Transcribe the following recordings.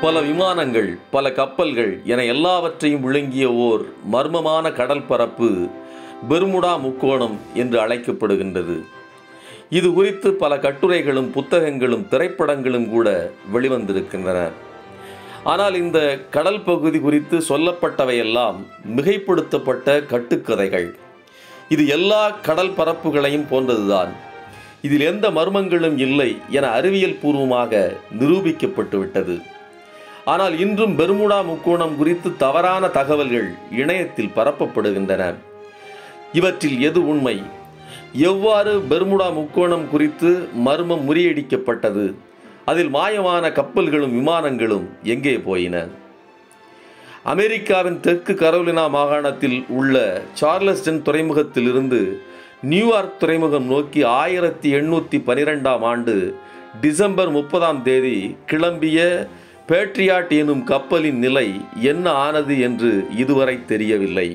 பல விமானங்கள் பல கப்பல்கள் என எல்லாவற்றையும் விழுங்கிய ஓர் மர்மமான கடல் பரப்பு பெர்முடா முக்கோணம் என்று அழைக்கப்படுகின்றது இது குறித்து பல கட்டுரைகளும் புத்தகங்களும் திரைப்படங்களும் கூட வெளிவந்திருக்கின்றன ஆனால் இந்த கடல் பகுதி குறித்து சொல்லப்பட்டவையெல்லாம் மிகைப்படுத்தப்பட்ட கட்டுக்கதைகள் இது எல்லா கடல் பரப்புகளையும் போன்றதுதான் இதில் எந்த மர்மங்களும் இல்லை என அறிவியல் பூர்வமாக நிரூபிக்கப்பட்டு விட்டது ஆனால் இன்றும் பெர்முடா முக்கோணம் குறித்து தவறான தகவல்கள் இணையத்தில் பரப்பப்படுகின்றன இவற்றில் எது உண்மை எவ்வாறு பெர்முடா முக்கோணம் குறித்து மர்மம் முறியடிக்கப்பட்டது அதில் மாயமான கப்பல்களும் விமானங்களும் எங்கே போயின அமெரிக்காவின் தெற்கு கரோலினா மாகாணத்தில் உள்ள சார்லஸ்டன் துறைமுகத்திலிருந்து நியூயார்க் துறைமுகம் நோக்கி ஆயிரத்தி எண்ணூற்றி பனிரெண்டாம் ஆண்டு டிசம்பர் முப்பதாம் தேதி கிளம்பிய பேட்ரியாட் எனும் கப்பலின் நிலை என்ன ஆனது என்று இதுவரை தெரியவில்லை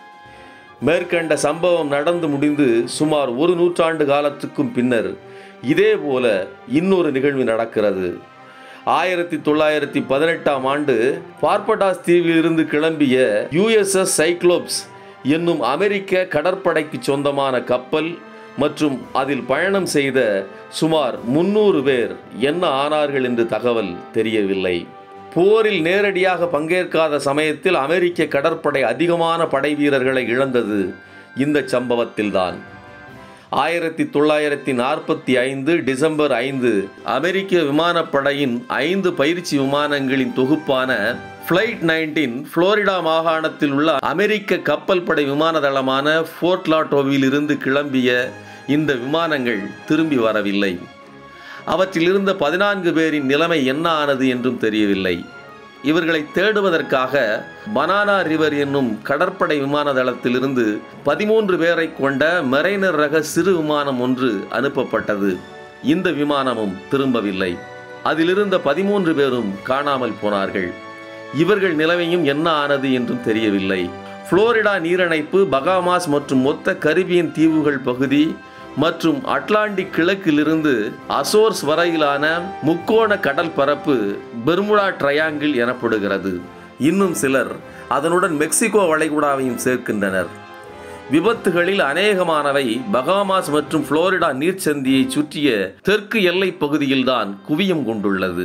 மேற்கண்ட சம்பவம் நடந்து முடிந்து சுமார் ஒரு நூற்றாண்டு காலத்துக்கும் பின்னர் இதேபோல இன்னொரு நிகழ்வு நடக்கிறது ஆயிரத்தி தொள்ளாயிரத்தி பதினெட்டாம் ஆண்டு பார்படாஸ் தீவிலிருந்து கிளம்பிய யுஎஸ்எஸ் சைக்ளோப்ஸ் என்னும் அமெரிக்க கடற்படைக்கு சொந்தமான கப்பல் மற்றும் அதில் பயணம் செய்த சுமார் முன்னூறு பேர் என்ன ஆனார்கள் என்று தகவல் தெரியவில்லை போரில் நேரடியாக பங்கேற்காத சமயத்தில் அமெரிக்க கடற்படை அதிகமான படை வீரர்களை இழந்தது இந்த சம்பவத்தில்தான் ஆயிரத்தி தொள்ளாயிரத்தி நாற்பத்தி ஐந்து டிசம்பர் ஐந்து அமெரிக்க விமானப்படையின் ஐந்து பயிற்சி விமானங்களின் தொகுப்பான ஃப்ளைட் நைன்டீன் புளோரிடா மாகாணத்தில் உள்ள அமெரிக்க கப்பல் படை விமான தளமான ஃபோர்ட் லாட்டோவில் இருந்து கிளம்பிய இந்த விமானங்கள் திரும்பி வரவில்லை அவற்றில் இருந்த பதினான்கு பேரின் நிலைமை என்ன ஆனது என்றும் தெரியவில்லை இவர்களை தேடுவதற்காக பனானா ரிவர் என்னும் கடற்படை விமான தளத்திலிருந்து பதிமூன்று பேரை கொண்ட மெரைனர் ரக சிறு விமானம் ஒன்று அனுப்பப்பட்டது இந்த விமானமும் திரும்பவில்லை அதிலிருந்த பதிமூன்று பேரும் காணாமல் போனார்கள் இவர்கள் நிலைமையும் என்ன ஆனது என்றும் தெரியவில்லை புளோரிடா நீரணைப்பு பகாமாஸ் மற்றும் மொத்த கரிபியன் தீவுகள் பகுதி மற்றும் அட்லாண்டிக் கிழக்கிலிருந்து அசோர்ஸ் வரையிலான முக்கோண கடல் பரப்பு பெர்முடா ட்ரையாங்கிள் எனப்படுகிறது இன்னும் சிலர் அதனுடன் மெக்சிகோ வளைகுடாவையும் சேர்க்கின்றனர் விபத்துகளில் அநேகமானவை பகாமாஸ் மற்றும் புளோரிடா நீர்ச்சந்தியை சுற்றிய தெற்கு எல்லைப் பகுதியில்தான் குவியம் கொண்டுள்ளது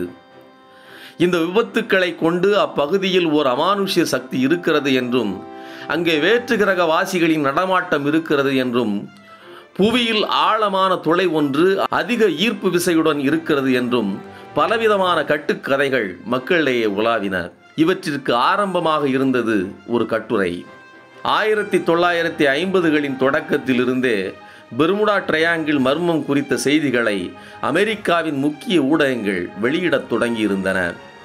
இந்த விபத்துக்களை கொண்டு அப்பகுதியில் ஓர் அமானுஷ்ய சக்தி இருக்கிறது என்றும் அங்கே வேற்று கிரக வாசிகளின் நடமாட்டம் இருக்கிறது என்றும் புவியில் ஆழமான துளை ஒன்று அதிக ஈர்ப்பு விசையுடன் இருக்கிறது என்றும் பலவிதமான கட்டுக்கதைகள் மக்களிடையே உலாவின இவற்றிற்கு ஆரம்பமாக இருந்தது ஒரு கட்டுரை ஆயிரத்தி தொள்ளாயிரத்தி ஐம்பதுகளின் தொடக்கத்திலிருந்தே பெர்முடா ட்ரையாங்கிள் மர்மம் குறித்த செய்திகளை அமெரிக்காவின் முக்கிய ஊடகங்கள் வெளியிடத் தொடங்கியிருந்தன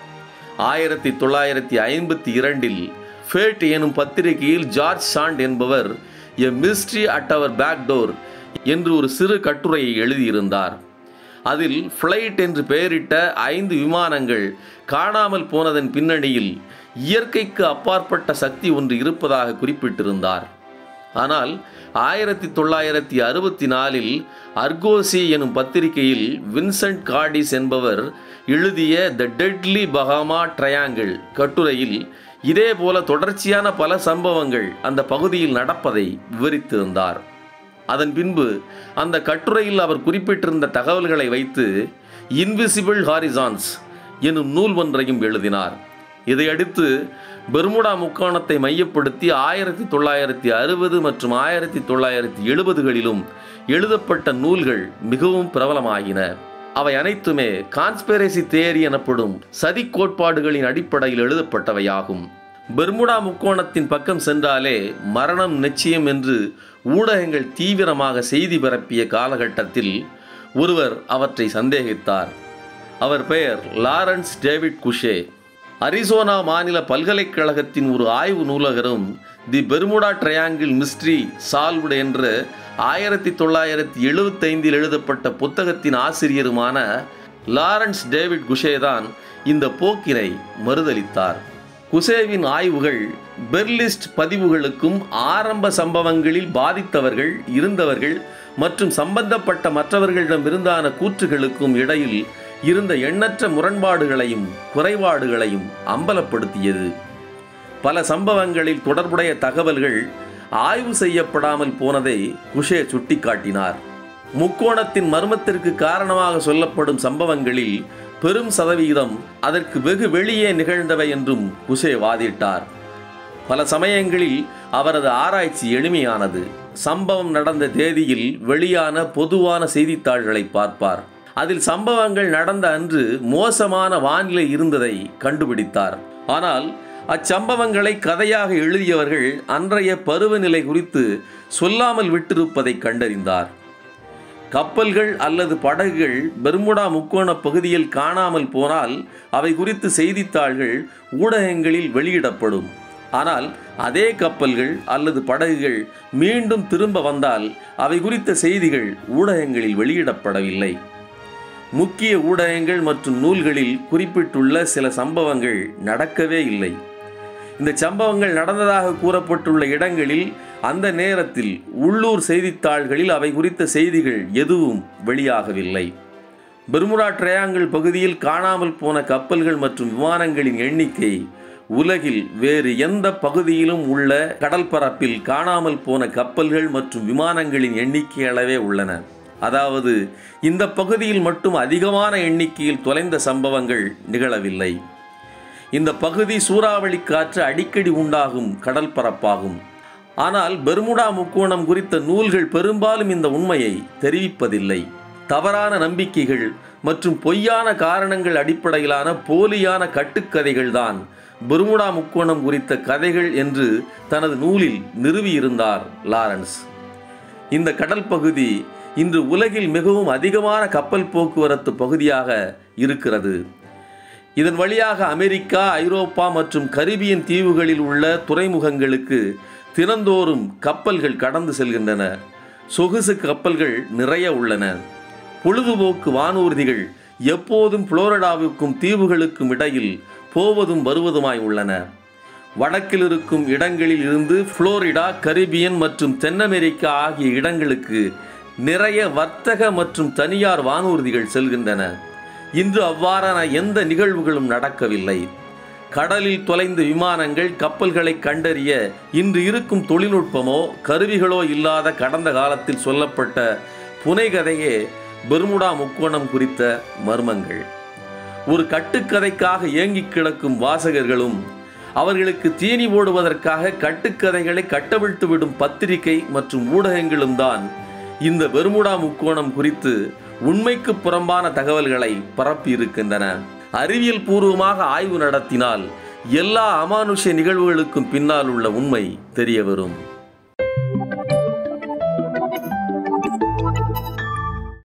ஆயிரத்தி தொள்ளாயிரத்தி ஐம்பத்தி இரண்டில் ஃபேட் எனும் பத்திரிகையில் ஜார்ஜ் சாண்ட் என்பவர் a mystery at our backdoor என்று ஒரு சிறு கட்டுரையை எழுதியிருந்தார் அதில் ஃப்ளைட் என்று பெயரிட்ட ஐந்து விமானங்கள் காணாமல் போனதன் பின்னணியில் இயற்கைக்கு அப்பாற்பட்ட சக்தி ஒன்று இருப்பதாக குறிப்பிட்டிருந்தார் ஆனால் ஆயிரத்தி தொள்ளாயிரத்தி அறுபத்தி நாலில் அர்கோசி எனும் பத்திரிகையில் வின்சென்ட் கார்டிஸ் என்பவர் எழுதிய த டெட்லி பஹாமா ட்ரையாங்கிள் கட்டுரையில் இதேபோல தொடர்ச்சியான பல சம்பவங்கள் அந்த பகுதியில் நடப்பதை விவரித்திருந்தார் அதன் பின்பு அந்த கட்டுரையில் அவர் குறிப்பிட்டிருந்த தகவல்களை வைத்து இன்விசிபிள் ஹாரிசான்ஸ் எனும் நூல் ஒன்றையும் எழுதினார் இதையடுத்து பெர்முடா முக்கோணத்தை மையப்படுத்தி ஆயிரத்தி தொள்ளாயிரத்தி அறுபது மற்றும் ஆயிரத்தி தொள்ளாயிரத்தி எழுபதுகளிலும் எழுதப்பட்ட நூல்கள் மிகவும் பிரபலமாகின அவை அனைத்துமே கான்ஸ்பிரசி தேரி எனப்படும் சதி கோட்பாடுகளின் அடிப்படையில் எழுதப்பட்டவையாகும் பெர்முடா முக்கோணத்தின் பக்கம் சென்றாலே மரணம் நிச்சயம் என்று ஊடகங்கள் தீவிரமாக செய்தி பரப்பிய காலகட்டத்தில் ஒருவர் அவற்றை சந்தேகித்தார் அவர் பெயர் லாரன்ஸ் டேவிட் குஷே அரிசோனா மாநில பல்கலைக்கழகத்தின் ஒரு ஆய்வு நூலகரும் the Bermuda triangle mystery solved என்ற ஆயிரத்தி தொள்ளாயிரத்தி எழுபத்தைந்தில் எழுதப்பட்ட புத்தகத்தின் ஆசிரியருமான லாரன்ஸ் டேவிட் குஷே தான் இந்த போக்கினை மறுதளித்தார் குசேவின் ஆய்வுகள் பெர்லிஸ்ட் பதிவுகளுக்கும் ஆரம்ப சம்பவங்களில் பாதித்தவர்கள் இருந்தவர்கள் மற்றும் சம்பந்தப்பட்ட மற்றவர்களிடமிருந்தான கூற்றுகளுக்கும் இடையில் இருந்த எண்ணற்ற முரண்பாடுகளையும் குறைபாடுகளையும் அம்பலப்படுத்தியது பல சம்பவங்களில் தொடர்புடைய தகவல்கள் ஆய்வு செய்யப்படாமல் போனதை குஷே சுட்டிக்காட்டினார் முக்கோணத்தின் மர்மத்திற்கு காரணமாக சொல்லப்படும் சம்பவங்களில் பெரும் சதவீதம் அதற்கு வெகு வெளியே நிகழ்ந்தவை என்றும் குஷே வாதிட்டார் பல சமயங்களில் அவரது ஆராய்ச்சி எளிமையானது சம்பவம் நடந்த தேதியில் வெளியான பொதுவான செய்தித்தாள்களை பார்ப்பார் அதில் சம்பவங்கள் நடந்த அன்று மோசமான வானிலை இருந்ததை கண்டுபிடித்தார் ஆனால் அச்சம்பவங்களை கதையாக எழுதியவர்கள் அன்றைய பருவநிலை குறித்து சொல்லாமல் விட்டிருப்பதை கண்டறிந்தார் கப்பல்கள் அல்லது படகுகள் பெர்முடா முக்கோண பகுதியில் காணாமல் போனால் அவை குறித்து செய்தித்தாள்கள் ஊடகங்களில் வெளியிடப்படும் ஆனால் அதே கப்பல்கள் அல்லது படகுகள் மீண்டும் திரும்ப வந்தால் அவை குறித்த செய்திகள் ஊடகங்களில் வெளியிடப்படவில்லை முக்கிய ஊடகங்கள் மற்றும் நூல்களில் குறிப்பிட்டுள்ள சில சம்பவங்கள் நடக்கவே இல்லை இந்த சம்பவங்கள் நடந்ததாக கூறப்பட்டுள்ள இடங்களில் அந்த நேரத்தில் உள்ளூர் செய்தித்தாள்களில் அவை குறித்த செய்திகள் எதுவும் வெளியாகவில்லை பெர்முடா ட்ரையாங்கிள் பகுதியில் காணாமல் போன கப்பல்கள் மற்றும் விமானங்களின் எண்ணிக்கை உலகில் வேறு எந்த பகுதியிலும் உள்ள கடல் பரப்பில் காணாமல் போன கப்பல்கள் மற்றும் விமானங்களின் எண்ணிக்கை அளவே உள்ளன அதாவது இந்த பகுதியில் மட்டும் அதிகமான எண்ணிக்கையில் தொலைந்த சம்பவங்கள் நிகழவில்லை இந்த பகுதி சூறாவளி காற்று அடிக்கடி உண்டாகும் கடல் பரப்பாகும் ஆனால் பெர்முடா முக்கோணம் குறித்த நூல்கள் பெரும்பாலும் இந்த உண்மையை தெரிவிப்பதில்லை தவறான நம்பிக்கைகள் மற்றும் பொய்யான காரணங்கள் அடிப்படையிலான போலியான கட்டுக்கதைகள்தான் பெர்முடா முக்கோணம் குறித்த கதைகள் என்று தனது நூலில் நிறுவியிருந்தார் லாரன்ஸ் இந்த கடல் பகுதி இன்று உலகில் மிகவும் அதிகமான கப்பல் போக்குவரத்து பகுதியாக இருக்கிறது இதன் வழியாக அமெரிக்கா ஐரோப்பா மற்றும் கரிபியன் தீவுகளில் உள்ள துறைமுகங்களுக்கு தினந்தோறும் கப்பல்கள் கடந்து செல்கின்றன சொகுசு கப்பல்கள் நிறைய உள்ளன பொழுதுபோக்கு வானூர்திகள் எப்போதும் புளோரிடாவுக்கும் தீவுகளுக்கும் இடையில் போவதும் வருவதுமாய் உள்ளன வடக்கில் இருக்கும் இடங்களில் இருந்து புளோரிடா கரிபியன் மற்றும் தென் அமெரிக்கா ஆகிய இடங்களுக்கு நிறைய வர்த்தக மற்றும் தனியார் வானூர்திகள் செல்கின்றன இன்று அவ்வாறான எந்த நிகழ்வுகளும் நடக்கவில்லை கடலில் தொலைந்த விமானங்கள் கப்பல்களை கண்டறிய இன்று இருக்கும் தொழில்நுட்பமோ கருவிகளோ இல்லாத கடந்த காலத்தில் சொல்லப்பட்ட புனைகதையே பெர்முடா முக்கோணம் குறித்த மர்மங்கள் ஒரு கட்டுக்கதைக்காக ஏங்கிக் கிடக்கும் வாசகர்களும் அவர்களுக்கு தீனி போடுவதற்காக கட்டுக்கதைகளை கட்டவிழ்த்து விடும் பத்திரிகை மற்றும் ஊடகங்களும் தான் இந்த பெர்முடா முக்கோணம் குறித்து உண்மைக்கு புறம்பான தகவல்களை பரப்பி இருக்கின்றன அறிவியல் பூர்வமாக ஆய்வு நடத்தினால் எல்லா அமானுஷ்ய நிகழ்வுகளுக்கும் பின்னால் உள்ள உண்மை தெரிய வரும்